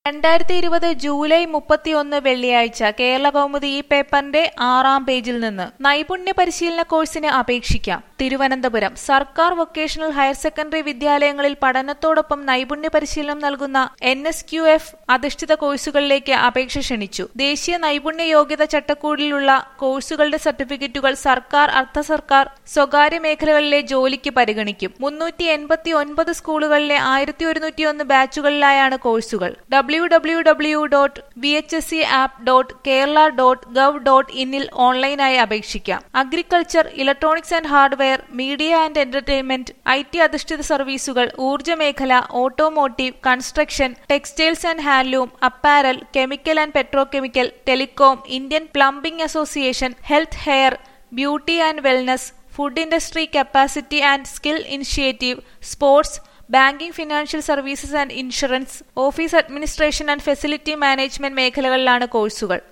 രണ്ടായിരത്തി ഇരുപത് ജൂലൈ മുപ്പത്തിയൊന്ന് വെള്ളിയാഴ്ച കേരള കൗമുദി ഈ പേപ്പറിന്റെ ആറാം പേജിൽ നിന്ന് നൈപുണ്യ പരിശീലന കോഴ്സിന് അപേക്ഷിക്കാം തിരുവനന്തപുരം സർക്കാർ വൊക്കേഷണൽ ഹയർ സെക്കൻഡറി വിദ്യാലയങ്ങളിൽ പഠനത്തോടൊപ്പം നൈപുണ്യ പരിശീലനം നൽകുന്ന എൻ എസ് ക്യു എഫ് അധിഷ്ഠിത കോഴ്സുകളിലേക്ക് അപേക്ഷ ക്ഷണിച്ചു ദേശീയ നൈപുണ്യ യോഗ്യത ചട്ടക്കൂടിലുള്ള കോഴ്സുകളുടെ സർട്ടിഫിക്കറ്റുകൾ സർക്കാർ അർദ്ധ സർക്കാർ സ്വകാര്യ മേഖലകളിലെ ജോലിക്ക് പരിഗണിക്കും മുന്നൂറ്റി എൺപത്തി ഒൻപത് സ്കൂളുകളിലെ ആയിരത്തി ഒരുന്നൂറ്റിയൊന്ന് ബാച്ചുകളിലായാണ് കോഴ്സുകൾ W W W dot V H S C app dot Kerala dot gov dot ഇന്നിൽ ഓൺലൈനായി അപേക്ഷിക്കാം agriculture electronics and hardware media and entertainment I T അധിഷ്ഠിത സർവീസുകൾ ഊർജ്ജ മേഖല automotive construction textiles and handloom apparel chemical and petrochemical telecom Indian plumbing association healthcare beauty and wellness food industry capacity and skill initiative sports banking financial services and insurance office administration and facility management മേഖലകളിലാണ് കോഴ്സുകൾ